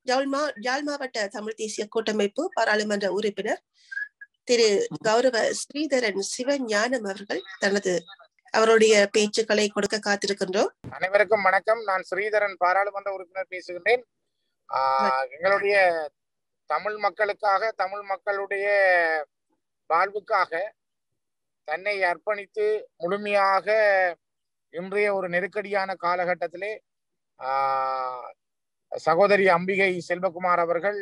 யாழ் மா யாழ் மாவட்ட தமிழ் தேசிய கூட்டமைப்பு பாராளுமன்ற உறுப்பினர் திரு கௌரவ ஸ்ரீதரன் சிவஞானம் அவர்கள் தனது அவருடைய பேச்சுக்களை கொடுக்க காத்திருக்கின்றோம் அனைவருக்கும் வணக்கம் நான் ஸ்ரீதரன் பாராளுமன்ற உறுப்பினர் பேசுகின்றேன் ஆஹ் எங்களுடைய தமிழ் மக்களுக்காக தமிழ் மக்களுடைய வாழ்வுக்காக தன்னை அர்ப்பணித்து முழுமையாக இன்றைய ஒரு நெருக்கடியான காலகட்டத்திலே ஆஹ் சகோதரி அம்பிகை செல்வகுமார் அவர்கள்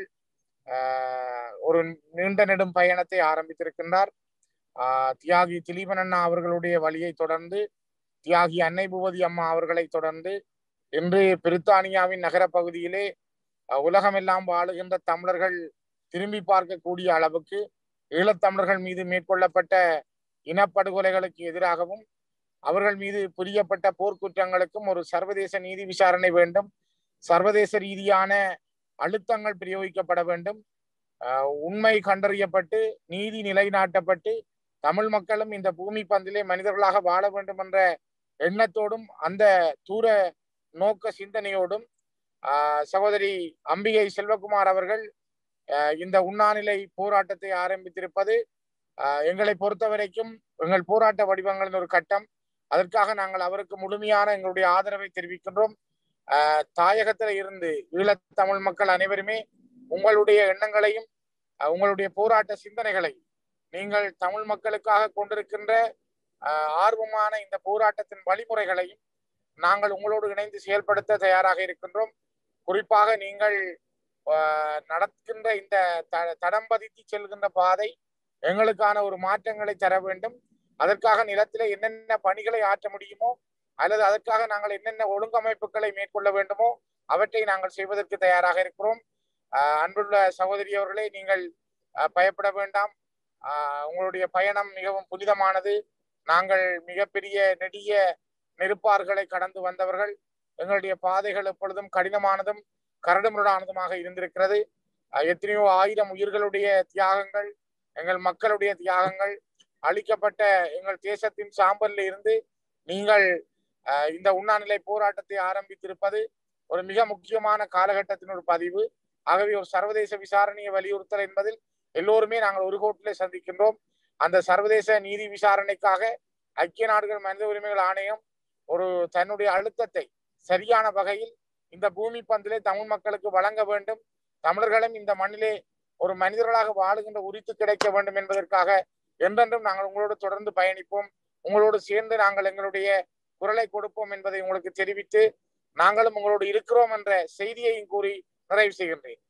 ஆஹ் ஒரு நீண்ட நெடும் பயணத்தை ஆரம்பித்திருக்கின்றார் ஆஹ் தியாகி திலீபன் அண்ணா அவர்களுடைய வழியை தொடர்ந்து தியாகி அன்னை பூவதி அம்மா அவர்களை தொடர்ந்து இன்று பிரித்தானியாவின் நகர பகுதியிலே உலகமெல்லாம் வாழுகின்ற தமிழர்கள் திரும்பி பார்க்கக்கூடிய அளவுக்கு ஈழத்தமிழர்கள் மீது மேற்கொள்ளப்பட்ட இனப்படுகொலைகளுக்கு எதிராகவும் அவர்கள் மீது புரியப்பட்ட போர்க்குற்றங்களுக்கும் ஒரு சர்வதேச நீதி விசாரணை வேண்டும் சர்வதேச ரீதியான அழுத்தங்கள் பிரயோகிக்கப்பட வேண்டும் உண்மை கண்டறியப்பட்டு நீதி நிலைநாட்டப்பட்டு தமிழ் மக்களும் இந்த பூமி பந்திலே மனிதர்களாக வாழ வேண்டும் என்ற எண்ணத்தோடும் அந்த தூர நோக்க சிந்தனையோடும் சகோதரி அம்பிகை செல்வகுமார் அவர்கள் இந்த உண்ணாநிலை போராட்டத்தை ஆரம்பித்திருப்பது எங்களை பொறுத்த வரைக்கும் எங்கள் போராட்ட வடிவங்களின் ஒரு கட்டம் அதற்காக நாங்கள் அவருக்கு முழுமையான எங்களுடைய ஆதரவை தெரிவிக்கின்றோம் தாயகத்தில் இருந்து ஈழத்தமிழ் மக்கள் அனைவருமே உங்களுடைய எண்ணங்களையும் உங்களுடைய போராட்ட சிந்தனைகளை நீங்கள் தமிழ் மக்களுக்காக கொண்டிருக்கின்ற ஆர்வமான இந்த போராட்டத்தின் வழிமுறைகளையும் நாங்கள் உங்களோடு இணைந்து செயல்படுத்த தயாராக இருக்கின்றோம் குறிப்பாக நீங்கள் நடக்கின்ற இந்த தடம் பதித்து செல்கின்ற பாதை எங்களுக்கான ஒரு மாற்றங்களை தர வேண்டும் அதற்காக நிலத்திலே என்னென்ன பணிகளை ஆற்ற முடியுமோ அல்லது அதற்காக நாங்கள் என்னென்ன ஒழுங்கமைப்புகளை மேற்கொள்ள வேண்டுமோ அவற்றை நாங்கள் செய்வதற்கு தயாராக இருக்கிறோம் அன்புள்ள சகோதரி அவர்களே நீங்கள் பயப்பட வேண்டாம் உங்களுடைய பயணம் மிகவும் புனிதமானது நாங்கள் மிகப்பெரிய நெடிய நெருப்பார்களை கடந்து வந்தவர்கள் எங்களுடைய பாதைகள் எப்பொழுதும் கடினமானதும் கரடுமுரடானதுமாக இருந்திருக்கிறது எத்தனையோ ஆயிரம் உயிர்களுடைய தியாகங்கள் எங்கள் மக்களுடைய தியாகங்கள் அளிக்கப்பட்ட எங்கள் தேசத்தின் சாம்பலில் இருந்து நீங்கள் இந்த உண்ணாநிலை போராட்டத்தை ஆரம்பித்திருப்பது ஒரு மிக முக்கியமான காலகட்டத்தின் ஒரு பதிவு ஆகவே ஒரு சர்வதேச விசாரணையை வலியுறுத்தல் என்பதில் எல்லோருமே நாங்கள் ஒரு கோட்டிலே சந்திக்கின்றோம் அந்த சர்வதேச நீதி விசாரணைக்காக ஐக்கிய நாடுகள் மனித உரிமைகள் ஆணையம் ஒரு தன்னுடைய அழுத்தத்தை சரியான வகையில் இந்த பூமி பந்திலே தமிழ் மக்களுக்கு வழங்க வேண்டும் தமிழர்களும் இந்த மண்ணிலே ஒரு மனிதர்களாக வாழுகின்ற உரித்து கிடைக்க வேண்டும் என்பதற்காக என்றென்றும் நாங்கள் உங்களோடு தொடர்ந்து பயணிப்போம் உங்களோடு சேர்ந்து நாங்கள் எங்களுடைய குரலை கொடுப்போம் என்பதை உங்களுக்கு தெரிவித்து நாங்களும் உங்களோடு இருக்கிறோம் என்ற செய்தியையும் கூறி நிறைவு செய்கின்றேன்